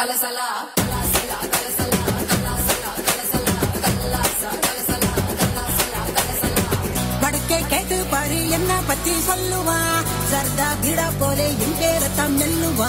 வடக்கே கேட்டு பாரு என்ன பத்தி சொல்லுவா சர்தா பீடா போலே என் பேரத்தான் மெல்லுவா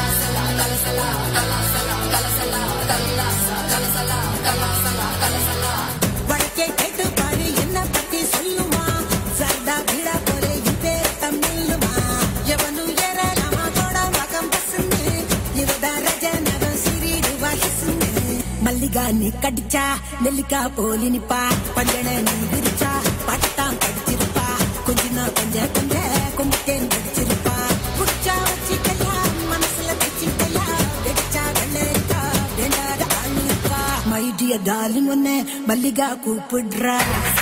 வடக்கே கேட்டு பாரு என்ன பத்தி சொல்லுவா சர்தா பீடா போலே என் பேரத்தான் மெல்லுவா எவனு ஏறலாமா தோட வகம் பசுந்து இவதா ரஜனகம் சிறிடுவா ஹிசுந்து மல்லிகா நீ கடிச்சா நெல்லிக்கா போலி நிப்பா பஞ்சன நீ விரிச்சா பட்டாம் கடிச்சிருப்பா கொஞ்சினா கொஞ்ச கொஞ்ச கும்பிட்டேன் கடிச்சிருப்பா குடிச்சா வச்சிக்கையா மனசுல வச்சிக்கையா வெடிச்சா வெள்ளரிக்கா வேண்டாத ஆளுக்கா மை டியர் டார்லிங் ஒன்னு மல்லிகா கூப்பிடுறா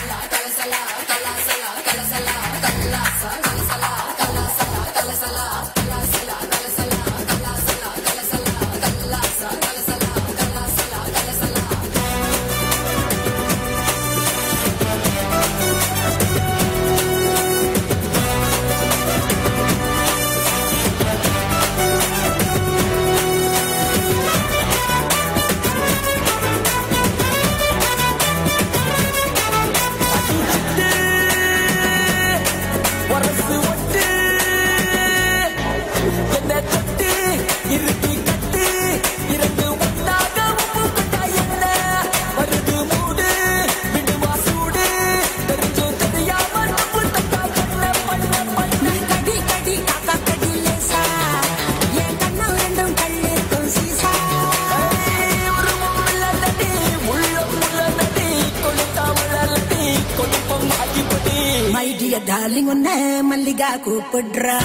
வரசு ஒட்டு என்ன தொட்டு இறுக்கி கட்டு இரண்டு ஒன்றாக உப்பு கொண்டா என்ன வருது மூடு விடுவா சூடு தெரிஞ்சும் தெரியாம உப்பு தட்டா பண்ண பண்ண பண்ண நீ கடி கடி காக்கா கடி லேசா என் கண்ணம் ரெண்டும் கண்ணிருக்கும் சீசா ஒரு முள்ளடி உள்ளம் முள்ளடி கொளுத்தா உள்ளடி கொழுப்பம் ஆகிப்படி மை டியர் டார்லிங் ஒன்னு மல்லிகா கூப்பிடுறா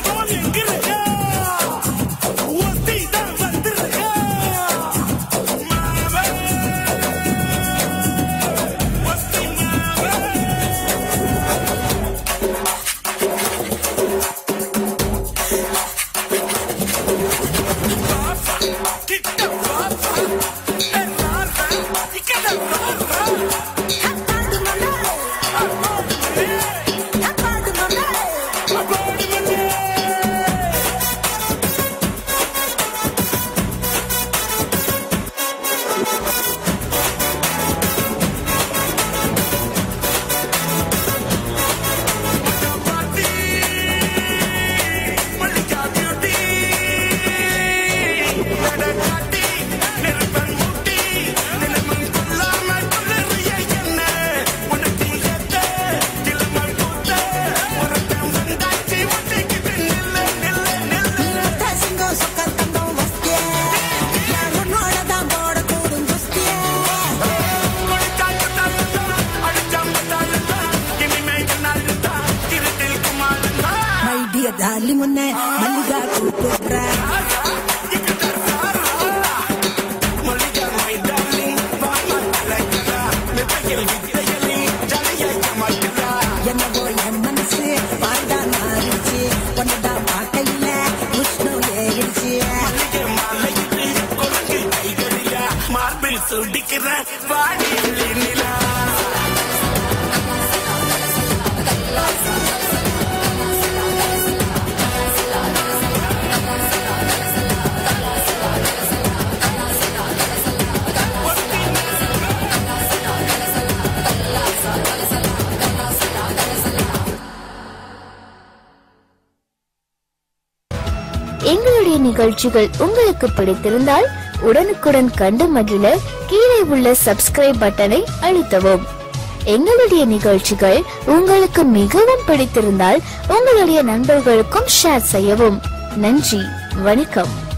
நீத்த சிங்கம் சொக்க தங்கம் வஸ்தியே நான் உன்னோட தான் போட கூடும் குஸ்தியே மை டியர் டார்லிங் ஒன்னு மல்லிகா கூப்பிடுறா என்னவோ என் மனசு பாண்டா மாறிச்சு ஒன்னதான் பார்க்கையில உஷ்ணம் ஏறிச்சு மார்பில் சுடிக்கிற வாடி நிலா எங்களுடைய நிகழ்ச்சிகள் உங்களுக்கு பிடித்திருந்தால் உடனுக்குடன் கண்டு மகிழ கீழே உள்ள சப்ஸ்கிரைப் பட்டனை அழுத்தவும் எங்களுடைய நிகழ்ச்சிகள் உங்களுக்கு மிகவும் பிடித்திருந்தால் உங்களுடைய நண்பர்களுக்கும் ஷேர் செய்யவும் நன்றி வணக்கம்